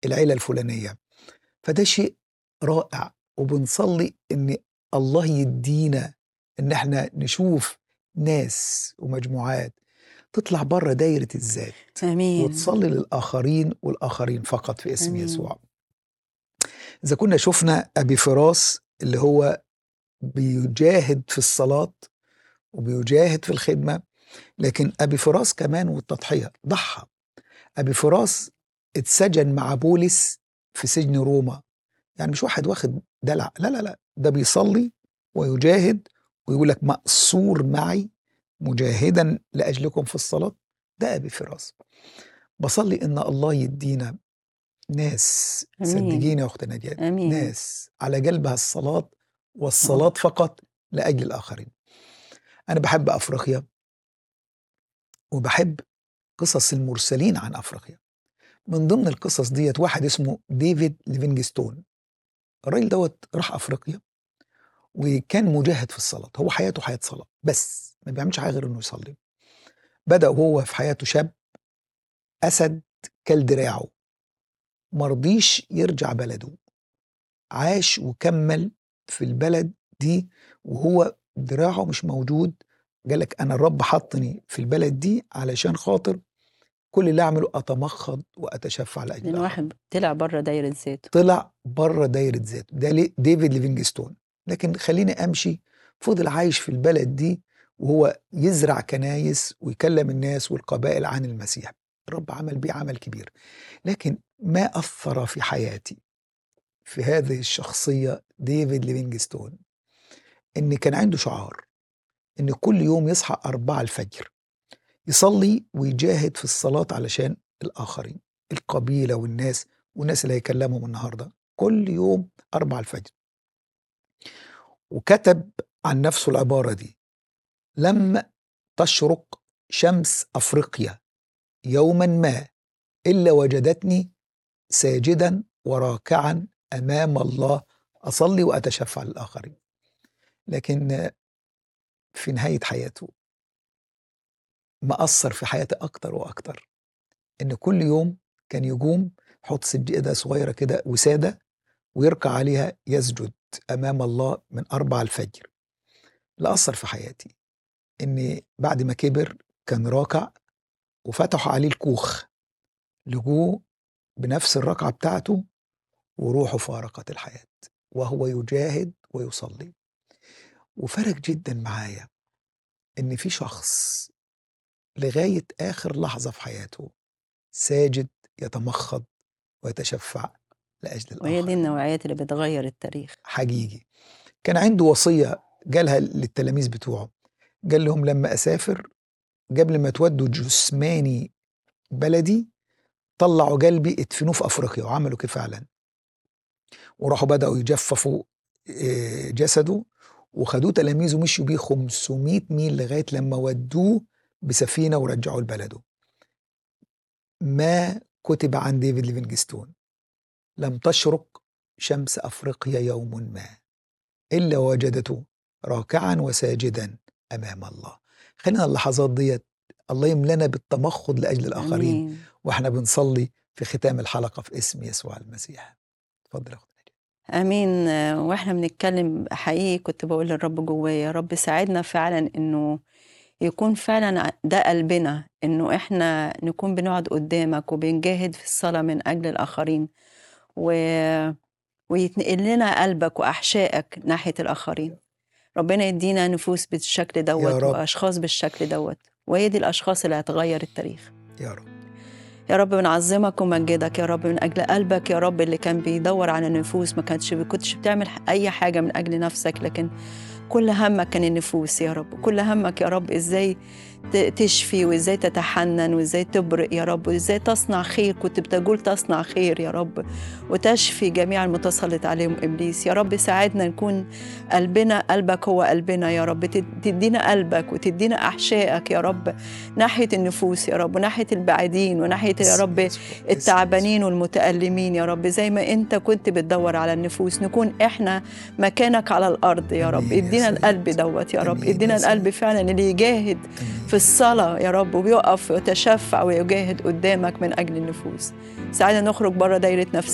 العيلة الفلانية فده شيء رائع وبنصلي ان الله يدينا ان احنا نشوف ناس ومجموعات تطلع بره دايرة الذات امين وتصلي للآخرين والآخرين فقط في اسم آمين. يسوع إذا كنا شفنا أبي فراس اللي هو بيجاهد في الصلاة وبيجاهد في الخدمة لكن أبي فراس كمان والتضحية ضحى أبي فراس اتسجن مع بولس في سجن روما يعني مش واحد واخد دلع لا لا لا ده بيصلي ويجاهد ويقول لك مأسور معي مجاهدا لأجلكم في الصلاة ده أبي فراس بصلي إن الله يدينا ناس آمين. صدقيني يا أخت نجاة امين ناس على قلبها الصلاة والصلاة فقط لأجل الآخرين أنا بحب أفريقيا وبحب قصص المرسلين عن أفريقيا من ضمن القصص ديت واحد اسمه ديفيد ليفينجستون الراجل دوت راح أفريقيا وكان مجاهد في الصلاة هو حياته حياة صلاة بس ما بيعملش حاجة غير إنه يصلي بدأ وهو في حياته شاب أسد كل دراعه مرضيش يرجع بلده عاش وكمل في البلد دي وهو دراعه مش موجود قالك أنا الرب حطني في البلد دي علشان خاطر كل اللي أعمله أتمخض وأتشفع لأجل لان الآخر. واحد طلع بره دايره ذاته طلع بره دايره ذاته ده ليه- ديفيد ليفينجستون لكن خليني امشي فضل عايش في البلد دي وهو يزرع كنايس ويكلم الناس والقبائل عن المسيح الرب عمل بيه عمل كبير لكن ما اثر في حياتي في هذه الشخصيه ديفيد ليفينجستون ان كان عنده شعار ان كل يوم يصحى أربعة الفجر يصلي ويجاهد في الصلاة علشان الآخرين القبيلة والناس والناس اللي هيكلمهم النهاردة كل يوم أربعة الفجر وكتب عن نفسه العبارة دي لم تشرق شمس أفريقيا يوما ما إلا وجدتني ساجدا وراكعا أمام الله أصلي وأتشفع للآخرين لكن في نهاية حياته ما أثر في حياتي أكتر وأكتر إن كل يوم كان يقوم يحط سجادة صغيرة كده وسادة ويركع عليها يسجد أمام الله من أربع الفجر اللي أثر في حياتي إن بعد ما كبر كان راكع وفتحوا عليه الكوخ لقوه بنفس الركعة بتاعته وروحه فارقت الحياة وهو يجاهد ويصلي وفرق جدا معايا إن في شخص لغاية آخر لحظة في حياته ساجد يتمخض ويتشفع لأجل وهي دي الآخر النوعيات اللي بتغير التاريخ حقيقي كان عنده وصية قالها للتلاميذ بتوعه قال لهم لما أسافر قبل ما تودوا جثماني بلدي طلعوا قلبي ادفنوه في أفريقيا وعملوا كده فعلا وراحوا بدأوا يجففوا آه، جسده وخدوه تلاميذه مشوا بيه 500 ميل لغاية لما ودوه بسفينة ورجعوه لبلده ما كتب عن ديفيد ليفينجستون لم تشرق شمس أفريقيا يوم ما إلا وجدته راكعا وساجدا أمام الله خلينا اللحظات ديت الله يملنا بالتمخض لأجل الآخرين امين وإحنا بنصلي في ختام الحلقة في اسم يسوع المسيح اتفضل يا أخت نجاة. امين آه، واحنا بنتكلم حقيقي كنت بقول للرب جوايا يا رب ساعدنا فعلا انه يكون فعلا ده قلبنا انه احنا نكون بنقعد قدامك وبنجاهد في الصلاة من اجل الاخرين و... ويتنقل لنا قلبك واحشائك ناحية الاخرين ربنا يدينا نفوس بالشكل دوت رب. واشخاص بالشكل دوت وهي دي الاشخاص اللي هتغير التاريخ يا رب يا رب بنعظمك ومجدك يا رب من اجل قلبك يا رب اللي كان بيدور على النفوس ما كانتش كنتش بتعمل اي حاجه من اجل نفسك لكن كل همك كان النفوس يا رب كل همك يا رب ازاي ت- تشفي وازاي تتحنن وازاي تبرئ يا رب وازاي تصنع خير كنت بتقول تصنع خير يا رب وتشفي جميع المتسلط عليهم ابليس يا رب ساعدنا نكون قلبنا قلبك هو قلبنا يا رب تد- تدينا قلبك وتدينا احشائك يا رب ناحيه النفوس يا رب وناحيه البعيدين وناحيه يا اسم رب يسوع. اسم التعبانين والمتألمين يا رب زي ما انت كنت بتدور على النفوس نكون احنا مكانك على الارض يا رب آمين يا ادينا سيد. القلب دوت يا رب آمين يا ادينا سيد. القلب فعلا اللي يجاهد آمين. في الصلاة يا رب وبيقف ويتشفع ويجاهد قدامك من أجل النفوس ساعدنا نخرج بره دايرة نفس